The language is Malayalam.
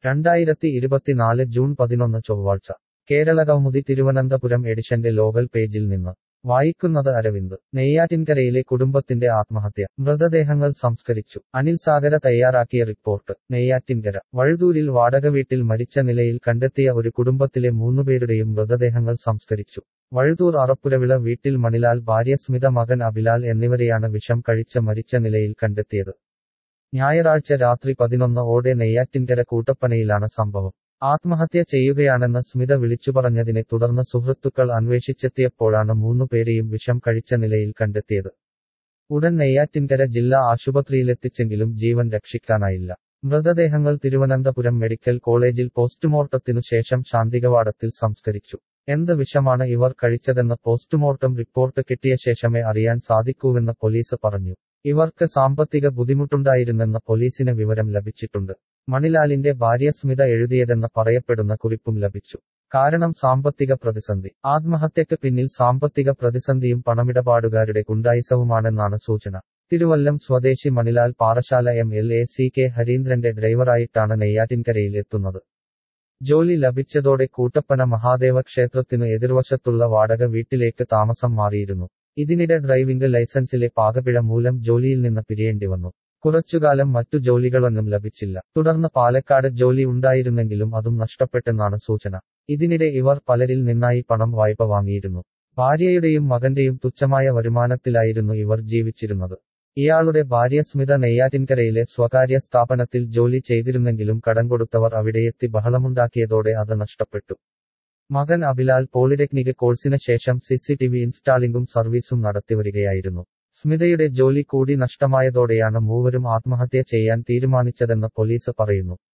രണ്ടായിരത്തി ഇരുപത്തിനാല് ജൂൺ പതിനൊന്ന് ചൊവ്വാഴ്ച കേരള കൗമുദി തിരുവനന്തപുരം എഡിഷന്റെ ലോകൽ പേജിൽ നിന്ന് വായിക്കുന്നത് അരവിന്ദ് നെയ്യാറ്റിൻകരയിലെ കുടുംബത്തിന്റെ ആത്മഹത്യ മൃതദേഹങ്ങൾ സംസ്കരിച്ചു അനിൽ സാഗര തയ്യാറാക്കിയ റിപ്പോർട്ട് നെയ്യാറ്റിൻകര വഴുതൂരിൽ വാടക വീട്ടിൽ മരിച്ച നിലയിൽ കണ്ടെത്തിയ ഒരു കുടുംബത്തിലെ മൂന്നുപേരുടെയും മൃതദേഹങ്ങൾ സംസ്കരിച്ചു വഴുതൂർ അറപ്പുരവിള വീട്ടിൽ മണിലാൽ ഭാര്യ സ്മിത മകൻ അബിലാൽ എന്നിവരെയാണ് വിഷം കഴിച്ച് മരിച്ച നിലയിൽ കണ്ടെത്തിയത് ഞായറാഴ്ച രാത്രി പതിനൊന്ന് ഓടെ നെയ്യാറ്റിൻകര കൂട്ടപ്പനയിലാണ് സംഭവം ആത്മഹത്യ ചെയ്യുകയാണെന്ന് സ്മിത വിളിച്ചുപറഞ്ഞതിനെ തുടർന്ന് സുഹൃത്തുക്കൾ അന്വേഷിച്ചെത്തിയപ്പോഴാണ് മൂന്നുപേരെയും വിഷം കഴിച്ച നിലയിൽ കണ്ടെത്തിയത് ഉടൻ നെയ്യാറ്റിൻകര ജില്ലാ ആശുപത്രിയിലെത്തിച്ചെങ്കിലും ജീവൻ രക്ഷിക്കാനായില്ല മൃതദേഹങ്ങൾ തിരുവനന്തപുരം മെഡിക്കൽ കോളേജിൽ പോസ്റ്റ്മോർട്ടത്തിനു ശേഷം ശാന്തികവാടത്തിൽ സംസ്കരിച്ചു എന്ത് വിഷമാണ് ഇവർ കഴിച്ചതെന്ന് പോസ്റ്റ്മോർട്ടം റിപ്പോർട്ട് കിട്ടിയ ശേഷമേ അറിയാൻ സാധിക്കൂവെന്ന് പോലീസ് പറഞ്ഞു ഇവർക്ക് സാമ്പത്തിക ബുദ്ധിമുട്ടുണ്ടായിരുന്നെന്ന് പോലീസിന് വിവരം ലഭിച്ചിട്ടുണ്ട് മണിലാലിന്റെ ഭാര്യ സ്മിത എഴുതിയതെന്ന് പറയപ്പെടുന്ന കുറിപ്പും ലഭിച്ചു കാരണം സാമ്പത്തിക പ്രതിസന്ധി ആത്മഹത്യക്ക് പിന്നിൽ സാമ്പത്തിക പ്രതിസന്ധിയും പണമിടപാടുകാരുടെ ഗുണ്ടായിസവുമാണെന്നാണ് സൂചന തിരുവല്ലം സ്വദേശി Manilal Parassala M L A C K ഹരീന്ദ്രന്റെ ഡ്രൈവറായിട്ടാണ് നെയ്യാറ്റിൻകരയിൽ എത്തുന്നത് ജോലി ലഭിച്ചതോടെ കൂട്ടപ്പന മഹാദേവ ക്ഷേത്രത്തിനു എതിർവശത്തുള്ള വാടക വീട്ടിലേക്ക് താമസം മാറിയിരുന്നു ഇതിനിടെ ഡ്രൈവിംഗ് ലൈസൻസിലെ പാകപിഴ മൂലം ജോലിയിൽ നിന്ന് പിരിയേണ്ടി വന്നു കുറച്ചുകാലം മറ്റു ജോലികളൊന്നും ലഭിച്ചില്ല തുടർന്ന് പാലക്കാട് ജോലി ഉണ്ടായിരുന്നെങ്കിലും അതും നഷ്ടപ്പെട്ടെന്നാണ് സൂചന ഇതിനിടെ ഇവർ പലരിൽ നിന്നായി പണം വായ്പ വാങ്ങിയിരുന്നു ഭാര്യയുടെയും മകന്റെയും തുച്ഛമായ വരുമാനത്തിലായിരുന്നു ഇവർ ജീവിച്ചിരുന്നത് ഇയാളുടെ ഭാര്യ സ്മിത നെയ്യാറ്റിൻകരയിലെ സ്വകാര്യ സ്ഥാപനത്തിൽ ജോലി ചെയ്തിരുന്നെങ്കിലും കടം കൊടുത്തവർ അവിടെയെത്തി ബഹളമുണ്ടാക്കിയതോടെ അത് നഷ്ടപ്പെട്ടു മകൻ അബിലാൽ പോളിടെക്നിക് കോഴ്സിന് ശേഷം സിസിടിവി ഇൻസ്റ്റാളിംഗും സർവീസും നടത്തിവരികയായിരുന്നു സ്മിതയുടെ ജോലി കൂടി നഷ്ടമായതോടെയാണ് മൂവരും ആത്മഹത്യ ചെയ്യാൻ തീരുമാനിച്ചതെന്ന് പോലീസ് പറയുന്നു